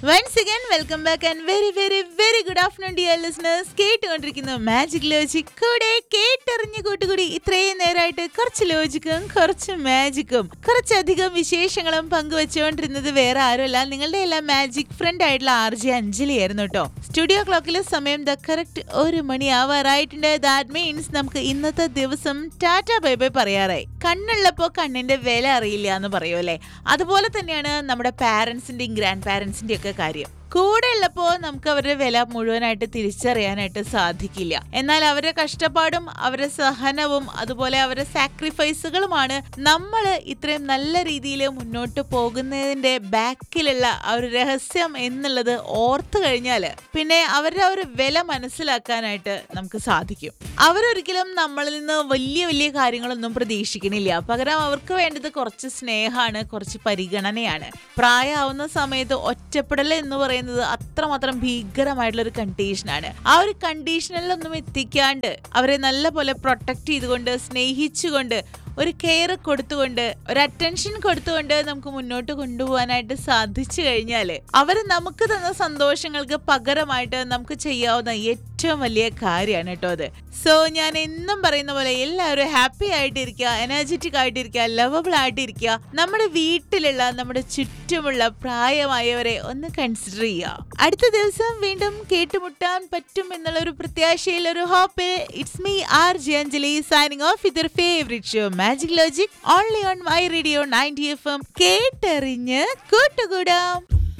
once again welcome back and very very very good afternoon dear listeners കേട്ടുകൊണ്ടിരിക്കുന്നു magic logic കൂടെ കേട്ടറിഞ്ഞ കൂട്ടുകൂടി ഇത്രയും നേരമായിട്ട് കുറച്ച് ലോജിക്കും കുറച്ച് മാജിക്കും കുറച്ചധികം വിശേഷങ്ങളും പങ്കുവെച്ചുകൊണ്ടിരുന്നത് വേറെ ആരുമല്ല നിങ്ങളുടെ എല്ലാം മാജിക് ഫ്രണ്ട് ആയിട്ടുള്ള ആർ ജെ അഞ്ജലി ആയിരുന്നു കേട്ടോ സ്റ്റുഡിയോ ക്ലോക്കിലെ സമയം ദ കറക്റ്റ് ഒരു മണി ആവാറായിട്ടുണ്ട് ദാറ്റ് മീൻസ് നമുക്ക് ഇന്നത്തെ ദിവസം ടാറ്റ ബൈ ബൈ പറയാറായി കണ്ണുള്ളപ്പോ കണ്ണിന്റെ വില അറിയില്ല എന്ന് പറയുമല്ലേ അതുപോലെ തന്നെയാണ് നമ്മുടെ പാരന്റ്സിന്റെയും ഗ്രാൻഡ് പാരന്റ്സിന്റെയും ഒക്കെ കാര്യം കൂടെ ഉള്ളപ്പോ നമുക്ക് അവരുടെ വില മുഴുവനായിട്ട് തിരിച്ചറിയാനായിട്ട് സാധിക്കില്ല എന്നാൽ അവരുടെ കഷ്ടപ്പാടും അവരുടെ സഹനവും അതുപോലെ അവരുടെ സാക്രിഫൈസുകളുമാണ് നമ്മൾ ഇത്രയും നല്ല രീതിയിൽ മുന്നോട്ട് പോകുന്നതിന്റെ ബാക്കിലുള്ള ആ ഒരു രഹസ്യം എന്നുള്ളത് ഓർത്തു കഴിഞ്ഞാൽ പിന്നെ അവരുടെ ആ ഒരു വില മനസ്സിലാക്കാനായിട്ട് നമുക്ക് സാധിക്കും അവരൊരിക്കലും നമ്മളിൽ നിന്ന് വലിയ വലിയ കാര്യങ്ങളൊന്നും പ്രതീക്ഷിക്കണില്ല പകരം അവർക്ക് വേണ്ടത് കുറച്ച് സ്നേഹമാണ് കുറച്ച് പരിഗണനയാണ് പ്രായമാവുന്ന സമയത്ത് ഒറ്റപ്പെടൽ എന്ന് പറയുന്നത് അത്രമാത്രം ഭീകരമായിട്ടുള്ള ഒരു കണ്ടീഷനാണ് ആ ഒരു കണ്ടീഷനിലൊന്നും എത്തിക്കാണ്ട് അവരെ നല്ല പോലെ പ്രൊട്ടക്ട് ചെയ്തുകൊണ്ട് സ്നേഹിച്ചുകൊണ്ട് ഒരു കെയർ കൊടുത്തുകൊണ്ട് ഒരു അറ്റൻഷൻ കൊടുത്തുകൊണ്ട് നമുക്ക് മുന്നോട്ട് കൊണ്ടുപോകാനായിട്ട് സാധിച്ചു കഴിഞ്ഞാൽ അവർ നമുക്ക് തന്ന സന്തോഷങ്ങൾക്ക് പകരമായിട്ട് നമുക്ക് ചെയ്യാവുന്ന ഏറ്റവും വലിയ കാര്യമാണ് കേട്ടോ അത് സോ ഞാൻ എന്നും പറയുന്ന പോലെ എല്ലാവരും ഹാപ്പി ആയിട്ടിരിക്കുക എനർജറ്റിക് ആയിട്ടിരിക്കുക ലവബിൾ ആയിട്ടിരിക്കുക നമ്മുടെ വീട്ടിലുള്ള നമ്മുടെ ചുറ്റുമുള്ള പ്രായമായവരെ ഒന്ന് കൺസിഡർ ചെയ്യുക അടുത്ത ദിവസം വീണ്ടും കേട്ടുമുട്ടാൻ പറ്റും എന്നുള്ള ഒരു പ്രത്യാശയിൽ ഒരു ഹോപ്പിൽ it's me R J Anjali signing off with favourite show magic logic only on my radio ninety F M കേട്ടറിഞ്ഞ് കൂട്ടുകൂടാം